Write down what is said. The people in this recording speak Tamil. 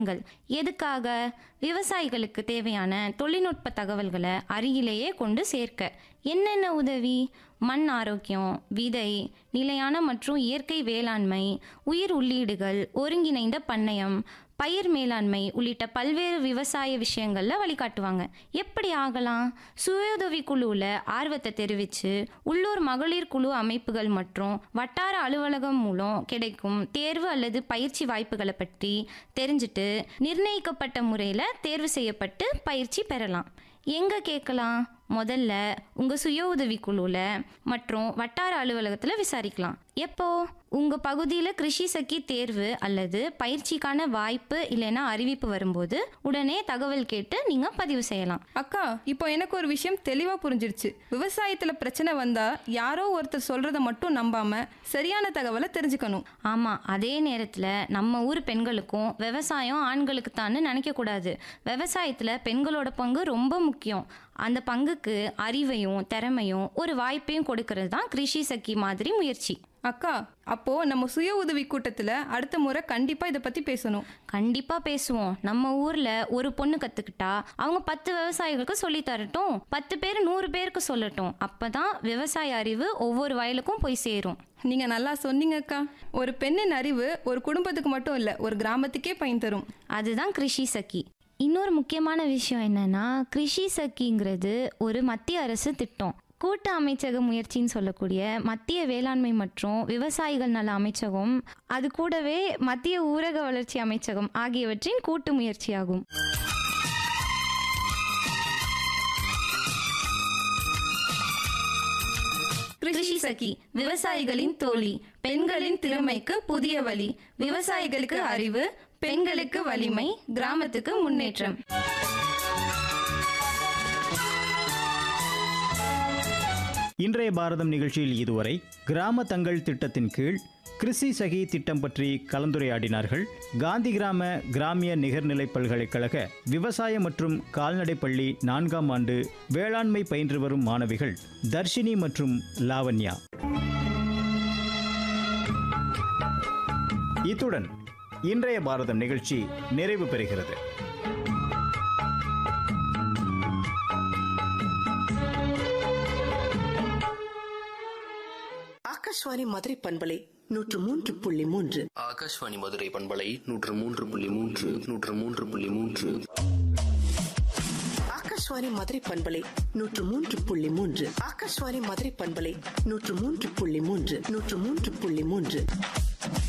ங்கள். எதுக்காக விவசாயிகளுக்கு தேவையான தொழில்நுட்ப தகவல்களை அருகிலேயே கொண்டு சேர்க்க என்னென்ன உதவி மண் ஆரோக்கியம் விதை நிலையான மற்றும் இயற்கை வேளாண்மை உயிர் உள்ளீடுகள் ஒருங்கிணைந்த பண்ணையம் பயிர் மேலாண்மை உள்ளிட்ட பல்வேறு விவசாய விஷயங்கள்ல வழிகாட்டுவாங்க எப்படி ஆகலாம் சுயஉதவி குழுவில் ஆர்வத்தை தெரிவித்து உள்ளூர் மகளிர் குழு அமைப்புகள் மற்றும் வட்டார அலுவலகம் மூலம் கிடைக்கும் தேர்வு அல்லது பயிற்சி வாய்ப்புகளை பற்றி தெரிஞ்சுட்டு நிர்ணயிக்கப்பட்ட முறையில் தேர்வு செய்யப்பட்டு பயிற்சி பெறலாம் எங்கே கேட்கலாம் முதல்ல உங்கள் சுய உதவி குழுவில் மற்றும் வட்டார அலுவலகத்தில் விசாரிக்கலாம் எப்போ உங்கள் பகுதியில் கிருஷி சக்கி தேர்வு அல்லது பயிற்சிக்கான வாய்ப்பு இல்லைன்னா அறிவிப்பு வரும்போது உடனே தகவல் கேட்டு நீங்கள் பதிவு செய்யலாம் அக்கா இப்போ எனக்கு ஒரு விஷயம் தெளிவா புரிஞ்சிருச்சு விவசாயத்துல பிரச்சனை வந்தா யாரோ ஒருத்தர் சொல்றத மட்டும் நம்பாம சரியான தகவலை தெரிஞ்சுக்கணும் ஆமாம் அதே நேரத்தில் நம்ம ஊர் பெண்களுக்கும் விவசாயம் ஆண்களுக்கு தான் நினைக்கக்கூடாது விவசாயத்தில் பெண்களோட பங்கு ரொம்ப முக்கியம் அந்த பங்குக்கு அறிவையும் திறமையும் ஒரு வாய்ப்பையும் கொடுக்கறது தான் கிருஷி சக்கி மாதிரி முயற்சி அக்கா அப்போ நம்ம சுய உதவி கூட்டத்துல அடுத்த முறை கண்டிப்பா இதை பத்தி பேசணும் கண்டிப்பா பேசுவோம் நம்ம ஊர்ல ஒரு பொண்ணு கத்துக்கிட்டா அவங்க பத்து விவசாயிகளுக்கு சொல்லி தரட்டும் பத்து பேர் நூறு பேருக்கு சொல்லட்டும் அப்பதான் விவசாய அறிவு ஒவ்வொரு வயலுக்கும் போய் சேரும் நீங்க நல்லா சொன்னீங்க அக்கா ஒரு பெண்ணின் அறிவு ஒரு குடும்பத்துக்கு மட்டும் இல்ல ஒரு கிராமத்துக்கே பயன் தரும் அதுதான் கிருஷி சக்கி இன்னொரு முக்கியமான விஷயம் என்னன்னா கிருஷி சக்கிங்கிறது ஒரு மத்திய அரசு திட்டம் கூட்டு அமைச்சக முயற்சின்னு சொல்லக்கூடிய மத்திய வேளாண்மை மற்றும் விவசாயிகள் நல அமைச்சகம் அது கூடவே மத்திய ஊரக வளர்ச்சி அமைச்சகம் ஆகியவற்றின் கூட்டு முயற்சியாகும் கிருஷி சகி விவசாயிகளின் தோழி பெண்களின் திறமைக்கு புதிய வழி விவசாயிகளுக்கு அறிவு பெண்களுக்கு வலிமை கிராமத்துக்கு முன்னேற்றம் இன்றைய பாரதம் நிகழ்ச்சியில் இதுவரை கிராம தங்கள் திட்டத்தின் கீழ் கிருஷி சகி திட்டம் பற்றி கலந்துரையாடினார்கள் காந்தி கிராம கிராமிய நிகர்நிலை பல்கலைக்கழக விவசாய மற்றும் கால்நடை பள்ளி நான்காம் ஆண்டு வேளாண்மை பயின்று வரும் மாணவிகள் தர்ஷினி மற்றும் லாவண்யா இத்துடன் இன்றைய பாரதம் நிகழ்ச்சி நிறைவு பெறுகிறது ஆகாஷ்வாணி மதுரை பண்பலை நூற்று மூன்று புள்ளி மூன்று ஆகாஷ்வாணி மதுரை பண்பலை நூற்று மூன்று புள்ளி மூன்று நூற்று மூன்று புள்ளி மூன்று ஆகாஷ்வாணி மதுரை பண்பலை நூற்று மூன்று புள்ளி மூன்று ஆகாஷ்வாணி மதுரை பண்பலை நூற்று மூன்று புள்ளி மூன்று நூற்று மூன்று புள்ளி மூன்று